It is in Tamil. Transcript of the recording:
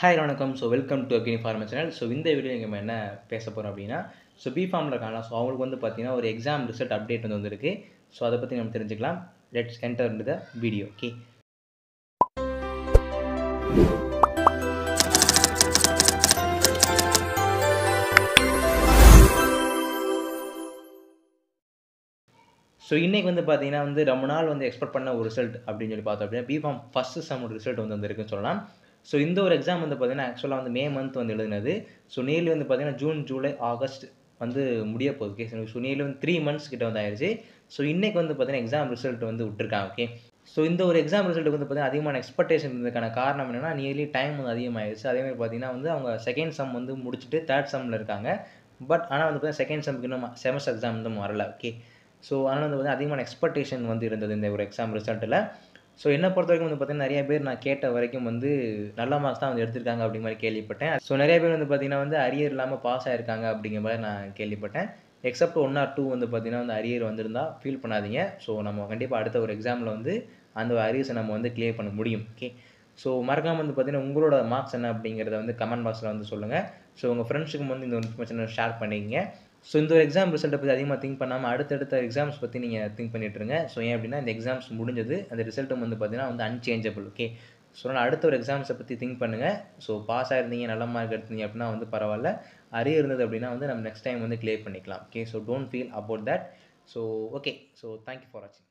ஹாய் வணக்கம் so welcome to Agni farmer channel so இந்த வீடியோ நம்ம என்ன பேச போகிறோம் அப்படின்னா ஸோ பி ஃபார்மில் இருக்காங்களா ஸோ அவங்களுக்கு வந்து பார்த்தீங்கன்னா ஒரு எக்ஸாம் ரிசல்ட் அப்டேட் வந்து வந்திருக்கு ஸோ அதை பற்றி நம்ம தெரிஞ்சுக்கலாம் let's enter the video okay so இன்றைக்கி வந்து பார்த்தீங்கன்னா வந்து ரொம்ப நாள் வந்து எக்ஸ்பெக்ட் பண்ண ஒரு ரிசல்ட் அப்படின்னு சொல்லி பார்த்தோம் அப்படின்னா பிஃபார்ம் ஃபஸ்ட்டு செம்மோட ரிசல்ட் வந்து வந்திருக்குன்னு சொல்லலாம் ஸோ இந்த ஒரு எக்ஸாம் வந்து பார்த்தீங்கன்னா ஆக்சுவலாக வந்து மே மந்த் வந்து எழுதினது ஸோ நேர்லி வந்து பார்த்தீங்கன்னா ஜூன் ஜூலை ஆகஸ்ட் வந்து முடிய போகுது ஓகே ஸோ நேர்லி வந்து த்ரீ மந்த்ஸ் கிட்ட வந்து ஆயிடுச்சு ஸோ இன்றைக்கி வந்து பார்த்தீங்கன்னா எக்ஸாம் ரிசல்ட் வந்து விட்டுருக்காங்க ஓகே ஸோ இந்த ஒரு எக்ஸாம் ரிசல்ட்டுக்கு வந்து பார்த்தீங்கன்னா அதிகமான எக்ஸ்பெக்டேஷன் இருந்ததுக்கான காரணம் என்னென்னா நியர்லி டைம் வந்து அதிகமாகிடுச்சு அதேமாதிரி பார்த்தீங்கன்னா வந்து அவங்க செகண்ட் சம் வந்து முடிச்சுட்டு தேர்ட் சம்மில் இருக்காங்க பட் ஆனால் வந்து பார்த்தீங்கன்னா செகண்ட் சம்க்கு இன்னும் செமஸ்டர் எக்ஸாம் வந்து வரல ஓகே ஸோ அதனால் வந்து பார்த்தீங்கன்னா அதிகமான எக்ஸ்பெக்டேஷன் வந்து இருந்தது இந்த ஒரு எக்ஸாம் ரிசல்ட்டில் ஸோ என்னை பொறுத்த வரைக்கும் வந்து பார்த்தீங்கன்னா நிறைய பேர் நான் கேட்ட வரைக்கும் வந்து நல்ல மார்க்ஸ் தான் வந்து எடுத்திருக்காங்க அப்படிங்கிற மாதிரி கேள்விப்பட்டேன் ஸோ நிறைய பேர் வந்து பார்த்தீங்கன்னா வந்து அரியர் இல்லாமல் பாஸ் ஆயிருக்காங்க அப்படிங்கிற மாதிரி நான் கேள்விப்பட்டேன் எக்ஸப்ட் ஒன் ஆர் டூ வந்து பார்த்தீங்கன்னா வந்து அரியர் வந்திருந்தா ஃபீல் பண்ணாதீங்க ஸோ நம்ம கண்டிப்பாக அடுத்த ஒரு எக்ஸாமில் வந்து அந்த அரியர்ஸை நம்ம வந்து கிளியர் பண்ண முடியும் ஓகே ஸோ மறக்காமல் வந்து பார்த்தீங்கன்னா உங்களோட மார்க்ஸ் என்ன அப்படிங்கிறத வந்து கமெண்ட் பாக்ஸில் வந்து சொல்லுங்கள் ஸோ உங்கள் ஃப்ரெண்ட்ஸுக்கும் வந்து இந்த இன்ஃபர்மேஷனை ஷேர் பண்ணிக்கிங்க ஸோ இந்த ஒரு எக்ஸாம் ரிசல்ட்டை பற்றி அதிகமாக திங்க் பண்ணாமல் அடுத்தடுத்த எக்ஸாம்ஸ் பற்றி நீங்கள் திங்க் பண்ணிட்டுருங்க ஸோ ஏன் அப்படின்னா இந்த எக்ஸாம்ஸ் முடிஞ்சது அந்த ரிசல்ட்டும் வந்து பார்த்தீங்கன்னா வந்து அன்சேஞ்சபிள் ஓகே ஸோ நான் அடுத்த ஒரு எக்ஸாம்ஸை பற்றி திங்க் பண்ணுங்கள் ஸோ பாஸ் ஆயிருந்தீங்க நல்ல மார்க் எடுத்தீங்க அப்படின்னா வந்து பரவாயில்ல அரிய இருந்தது அப்படின்னா வந்து நம்ம நெக்ஸ்ட் டைம் வந்து கிளியர் பண்ணிக்கலாம் okay so don't feel about that so okay so thank you for வாட்சிங்